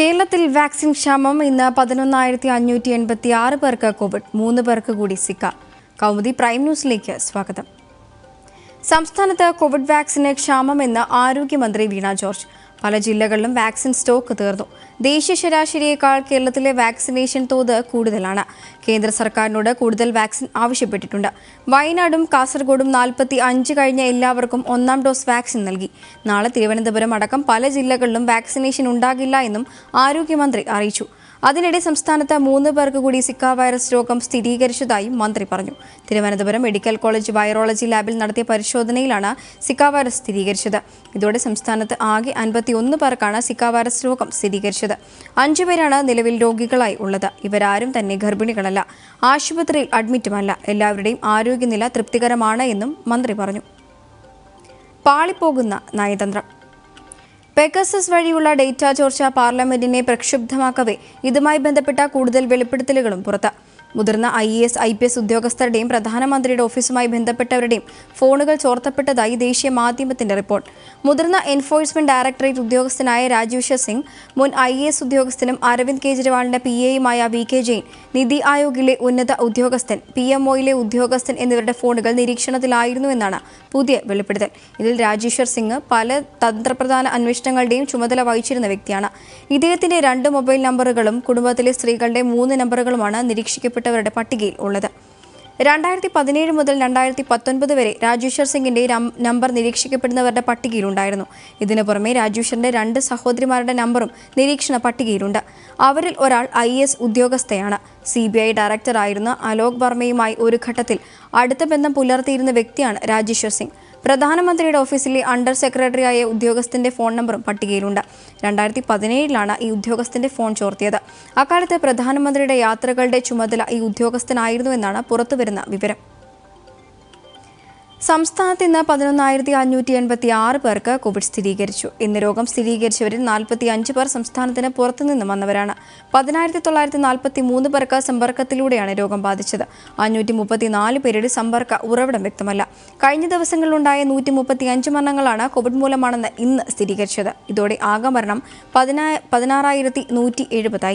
കേരളത്തിൽ വാക്സിൻ ക്ഷാമം ഇന്ന് പതിനൊന്നായിരത്തി അഞ്ഞൂറ്റി എൺപത്തി ആറ് പേർക്ക് കോവിഡ് മൂന്ന് പേർക്ക് കൂടി സിക്ക കൗമുദി പ്രൈം ന്യൂസിലേക്ക് സ്വാഗതം സംസ്ഥാനത്ത് കോവിഡ് വാക്സിന് ക്ഷാമമെന്ന് ആരോഗ്യമന്ത്രി വീണ ജോർജ് പല ജില്ലകളിലും വാക്സിൻ സ്റ്റോക്ക് തീർന്നു ദേശീയ ശരാശരിയേക്കാൾ കേരളത്തിലെ വാക്സിനേഷൻ തോത് കൂടുതലാണ് കേന്ദ്ര സർക്കാരിനോട് കൂടുതൽ വാക്സിൻ ആവശ്യപ്പെട്ടിട്ടുണ്ട് വയനാടും കാസർഗോഡും നാൽപ്പത്തി അഞ്ച് കഴിഞ്ഞ എല്ലാവർക്കും ഒന്നാം ഡോസ് വാക്സിൻ നൽകി നാളെ തിരുവനന്തപുരം അടക്കം പല ജില്ലകളിലും വാക്സിനേഷൻ ഉണ്ടാകില്ല എന്നും ആരോഗ്യമന്ത്രി അറിയിച്ചു അതിനിടെ സംസ്ഥാനത്ത് മൂന്ന് പേർക്ക് കൂടി സിക്ക വൈറസ് രോഗം സ്ഥിരീകരിച്ചതായും മന്ത്രി പറഞ്ഞു തിരുവനന്തപുരം മെഡിക്കൽ കോളേജ് വൈറോളജി ലാബിൽ നടത്തിയ പരിശോധനയിലാണ് സിക്ക വൈറസ് സ്ഥിരീകരിച്ചത് ഇതോടെ സംസ്ഥാനത്ത് ആകെ അൻപത്തിയൊന്ന് പേർക്കാണ് സിക്ക വൈറസ് രോഗം സ്ഥിരീകരിച്ചത് അഞ്ചുപേരാണ് നിലവിൽ രോഗികളായി ഉള്ളത് ഇവരാരും തന്നെ ഗർഭിണികളല്ല ആശുപത്രിയിൽ അഡ്മിറ്റുമല്ല എല്ലാവരുടെയും ആരോഗ്യനില തൃപ്തികരമാണ് എന്നും മന്ത്രി പറഞ്ഞു പാളിപ്പോകുന്ന നയതന്ത്രം പെഗസസ് വഴിയുള്ള ഡേറ്റ ചോർച്ച പാർലമെന്റിനെ പ്രക്ഷുബ്ധമാക്കവേ ഇതുമായി ബന്ധപ്പെട്ട കൂടുതൽ വെളിപ്പെടുത്തലുകളും പുറത്ത് മുതിർന്ന I A S I P S ഉദ്യോഗസ്ഥരുടെയും പ്രധാനമന്ത്രിയുടെ ഓഫീസുമായി ബന്ധപ്പെട്ടവരുടെയും ഫോണുകൾ ചോർത്തപ്പെട്ടതായി ദേശീയ മാധ്യമത്തിന്റെ റിപ്പോർട്ട് മുതിർന്ന എൻഫോഴ്സ്മെന്റ് ഡയറക്ടറേറ്റ് ഉദ്യോഗസ്ഥനായ രാജീവ് സിംഗ് മുൻ ഐ എ എസ് ഉദ്യോഗസ്ഥനും അരവിന്ദ് കെജ്രിവാളിന്റെ പി എയുമായ വി കെ ജെയിൻ നിതി ആയോഗിലെ ഉന്നത ഉദ്യോഗസ്ഥൻ പി എം ഒയിലെ ഉദ്യോഗസ്ഥൻ എന്നിവരുടെ ഫോണുകൾ നിരീക്ഷണത്തിലായിരുന്നുവെന്നാണ് പുതിയ വെളിപ്പെടുത്തൽ ഇതിൽ രാജേശ്വർ സിംഗ് പല തന്ത്രപ്രധാന അന്വേഷണങ്ങളുടെയും ചുമതല വഹിച്ചിരുന്ന വ്യക്തിയാണ് ഇദ്ദേഹത്തിന്റെ രണ്ട് മൊബൈൽ നമ്പറുകളും കുടുംബത്തിലെ സ്ത്രീകളുടെ മൂന്ന് നമ്പറുകളുമാണ് നിരീക്ഷിക്കപ്പെട്ടവരുടെ പട്ടികയിൽ ഉള്ളത് രണ്ടായിരത്തി പതിനേഴ് മുതൽ രണ്ടായിരത്തി പത്തൊൻപത് വരെ രാജേശ്വർ സിംഗിന്റെ രം- നമ്പർ നിരീക്ഷിക്കപ്പെടുന്നവരുടെ പട്ടികയിലുണ്ടായിരുന്നു ഇതിനു പുറമെ രാജേശ്വറിന്റെ രണ്ട് സഹോദരിമാരുടെ നമ്പറും നിരീക്ഷണ പട്ടികയിലുണ്ട് അവരിൽ ഒരാൾ ഐ എസ് ഉദ്യോഗസ്ഥയാണ് സി ബി ഐ ഡയറക്ടറായിരുന്ന അലോക് വർമ്മയുമായി ഒരു ഘട്ടത്തിൽ അടുത്ത ബന്ധം പുലർത്തിയിരുന്ന വ്യക്തിയാണ് രാജേശ്വർ സിംഗ് പ്രധാനമന്ത്രിയുടെ ഓഫീസിലെ അണ്ടർ സെക്രട്ടറിയായ ഉദ്യോഗസ്ഥന്റെ ഫോൺ നമ്പറും പട്ടികയിലുണ്ട് രണ്ടായിരത്തി പതിനേഴിലാണ് ഈ ഉദ്യോഗസ്ഥന്റെ ഫോൺ ചോർത്തിയത് അക്കാലത്ത് പ്രധാനമന്ത്രിയുടെ യാത്രകളുടെ ചുമതല ഈ ഉദ്യോഗസ്ഥനായിരുന്നുവെന്നാണ് പുറത്തുവരുന്ന വിവരം സംസ്ഥാനത്ത് ഇന്ന് പതിനൊന്നായിരത്തി അഞ്ഞൂറ്റി എൺപത്തി ആറ് പേർക്ക് കോവിഡ് സ്ഥിരീകരിച്ചു ഇന്ന് രോഗം സ്ഥിരീകരിച്ചവരിൽ നാൽപ്പത്തി അഞ്ച് പേർ സംസ്ഥാനത്തിന് പുറത്തുനിന്ന് വന്നവരാണ് പതിനായിരത്തി തൊള്ളായിരത്തി നാൽപ്പത്തി മൂന്ന് പേർക്ക് സമ്പർക്കത്തിലൂടെയാണ് രോഗം ബാധിച്ചത് അഞ്ഞൂറ്റി മുപ്പത്തിനാല് പേരുടെ സമ്പർക്ക ഉറവിടം വ്യക്തമല്ല കഴിഞ്ഞ ദിവസങ്ങളിലുണ്ടായ നൂറ്റി മുപ്പത്തി അഞ്ച് മരണങ്ങളാണ് കോവിഡ് മൂലമാണെന്ന് ഇന്ന് സ്ഥിരീകരിച്ചത് ഇതോടെ ആകെ മരണം പതിനാ പതിനാറായിരത്തി നൂറ്റി എഴുപതായി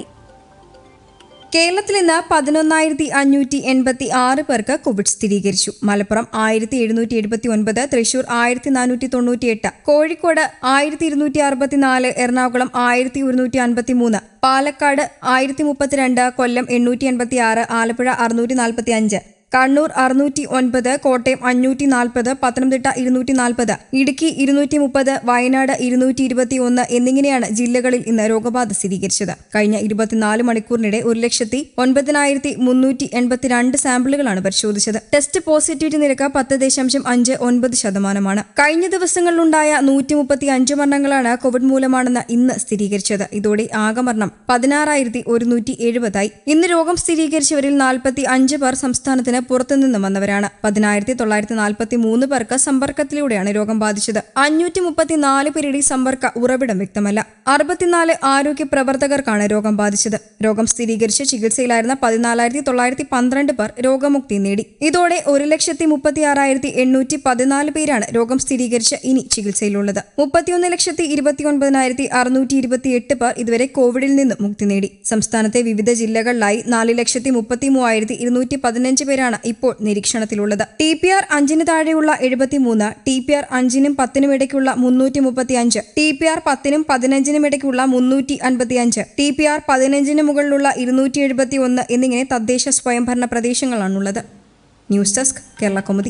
കേരളത്തിൽ ഇന്ന് പതിനൊന്നായിരത്തി അഞ്ഞൂറ്റി എൺപത്തി ആറ് പേർക്ക് കോവിഡ് സ്ഥിരീകരിച്ചു മലപ്പുറം ആയിരത്തി എഴുന്നൂറ്റി എഴുപത്തി ഒൻപത് തൃശൂർ ആയിരത്തി നാനൂറ്റി തൊണ്ണൂറ്റി എട്ട് കോഴിക്കോട് ആയിരത്തി ഇരുന്നൂറ്റി അറുപത്തിനാല് എറണാകുളം ആയിരത്തി ഒരുന്നൂറ്റി അൻപത്തി മൂന്ന് പാലക്കാട് ആയിരത്തി മുപ്പത്തിരണ്ട് കൊല്ലം എണ്ണൂറ്റി എൺപത്തി ആറ് ആലപ്പുഴ അറുന്നൂറ്റി നാൽപ്പത്തി അഞ്ച് കണ്ണൂർ അറുന്നൂറ്റി ഒൻപത് കോട്ടയം അഞ്ഞൂറ്റി നാൽപ്പത് പത്തനംതിട്ട ഇരുന്നൂറ്റി നാൽപ്പത് ഇടുക്കി ഇരുന്നൂറ്റി മുപ്പത് വയനാട് ഇരുന്നൂറ്റി ഇരുപത്തി ഒന്ന് എന്നിങ്ങനെയാണ് ജില്ലകളിൽ ഇന്ന് രോഗബാധ സ്ഥിരീകരിച്ചത് കഴിഞ്ഞ ഇരുപത്തിനാല് മണിക്കൂറിനിടെ ഒരു ലക്ഷത്തി ഒൻപതിനായിരത്തി മുന്നൂറ്റി എൺപത്തിരണ്ട് സാമ്പിളുകളാണ് പരിശോധിച്ചത് ടെസ്റ്റ് പോസിറ്റിവിറ്റി നിരക്ക് പത്ത് ദശാംശം അഞ്ച് ഒൻപത് ശതമാനമാണ് കഴിഞ്ഞ ദിവസങ്ങളിലുണ്ടായ നൂറ്റി മുപ്പത്തി അഞ്ച് മരണങ്ങളാണ് കോവിഡ് മൂലമാണെന്ന് ഇന്ന് സ്ഥിരീകരിച്ചത് ഇതോടെ ആകെ മരണം പതിനാറായിരത്തി ഒരുന്നൂറ്റി എഴുപതായി ഇന്ന് രോഗം സ്ഥിരീകരിച്ചവരിൽ നാൽപ്പത്തി അഞ്ച് പേർ സംസ്ഥാനത്തിന് പുറത്തുനിന്ന് വന്നവരാണ് പതിനായിരത്തി തൊള്ളായിരത്തി നാൽപ്പത്തി മൂന്ന് പേർക്ക് സമ്പർക്കത്തിലൂടെയാണ് രോഗം ബാധിച്ചത് അഞ്ഞൂറ്റി മുപ്പത്തിനാല് പേരുടെ സമ്പർക്ക ഉറവിടം വ്യക്തമല്ല അറുപത്തിനാല് ആരോഗ്യ പ്രവർത്തകർക്കാണ് രോഗം ബാധിച്ചത് രോഗം സ്ഥിരീകരിച്ച് ചികിത്സയിലായിരുന്ന പതിനാലായിരത്തി തൊള്ളായിരത്തി പന്ത്രണ്ട് പേർ രോഗമുക്തി നേടി ഇതോടെ ഒരു ലക്ഷത്തി മുപ്പത്തി ആറായിരത്തി എണ്ണൂറ്റി പതിനാല് പേരാണ് രോഗം സ്ഥിരീകരിച്ച് ഇനി ചികിത്സയിലുള്ളത് മുപ്പത്തിയൊന്ന് ലക്ഷത്തി ഇരുപത്തി ഒൻപതിനായിരത്തി അറുന്നൂറ്റി ഇരുപത്തി എട്ട് പേർ ഇതുവരെ കോവിഡിൽ നിന്ന് മുക്തി നേടി സംസ്ഥാനത്തെ വിവിധ ജില്ലകളിലായി നാല് ലക്ഷത്തി മുപ്പത്തി മൂവായിരത്തി ഇരുന്നൂറ്റി പതിനഞ്ച് പേരാണ് ഇപ്പോൾ നിരീക്ഷണത്തിലുള്ളത് ടി പി ആർ അഞ്ചിന് താഴെയുള്ള എഴുപത്തിമൂന്ന് ടി പി ആർ അഞ്ചിനും പത്തിനും ഇടയ്ക്കുള്ള മുന്നൂറ്റി മുപ്പത്തി അഞ്ച് ടി പി ആർ പത്തിനും പതിനഞ്ചിനും ഇടയ്ക്കുള്ള മുന്നൂറ്റി അൻപത്തി അഞ്ച് ടി പി ആർ പതിനഞ്ചിന് മുകളിലുള്ള ഇരുന്നൂറ്റി എഴുപത്തി ഒന്ന് എന്നിങ്ങനെ തദ്ദേശ സ്വയംഭരണ പ്രദേശങ്ങളാണുള്ളത് ന്യൂസ് ഡെസ്ക് കേരള കൗമുദി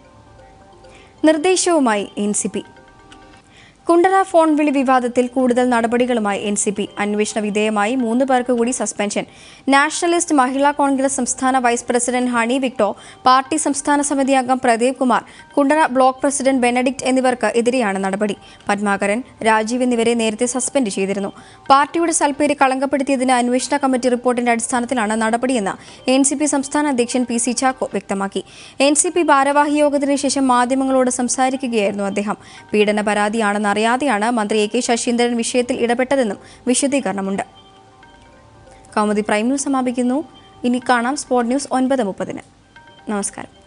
നിർദ്ദേശവുമായി N C P Kundara phone വിളി വിവാദത്തിൽ കൂടുതൽ നടപടികളുമായി എൻ സി പി അന്വേഷണ വിധേയമായി മൂന്ന് പേർക്ക് കൂടി സസ്പെൻഷൻ നാഷണലിസ്റ്റ് മഹിളാ കോൺഗ്രസ് സംസ്ഥാന vice president Honey Victor party സംസ്ഥാന സമിതി അംഗം Pradeep Kumar Kundara block president Benedict എന്നിവർക്ക് എതിരെയാണ് നടപടി പത്മാകരൻ രാജീവ് എന്നിവരെ നേരത്തെ സസ്പെൻഡ് ചെയ്തിരുന്നു പാർട്ടിയുടെ സൽപ്പേര് കളങ്കപ്പെടുത്തിയതിന് അന്വേഷണ കമ്മിറ്റി റിപ്പോർട്ടിന്റെ അടിസ്ഥാനത്തിലാണ് നടപടിയെന്ന് എൻ സി പി സംസ്ഥാന അധ്യക്ഷൻ പി സി ചാക്കോ വ്യക്തമാക്കി എൻ സി പി ഭാരവാഹി യോഗത്തിന് ശേഷം മാധ്യമങ്ങളോട് സംസാരിക്കുകയായിരുന്നു അദ്ദേഹം പീഡന പരാതിയാണെന്ന് അറിയാതെയാണ് മന്ത്രി എ കെ ശശീന്ദ്രൻ വിഷയത്തിൽ ഇടപെട്ടതെന്നും വിശദീകരണമുണ്ട് കൗമുദി പ്രൈം ന്യൂസ് സമാപിക്കുന്നു ഇനി കാണാം സ്പോർട് ന്യൂസ് ഒൻപത് മുപ്പതിന് നമസ്കാരം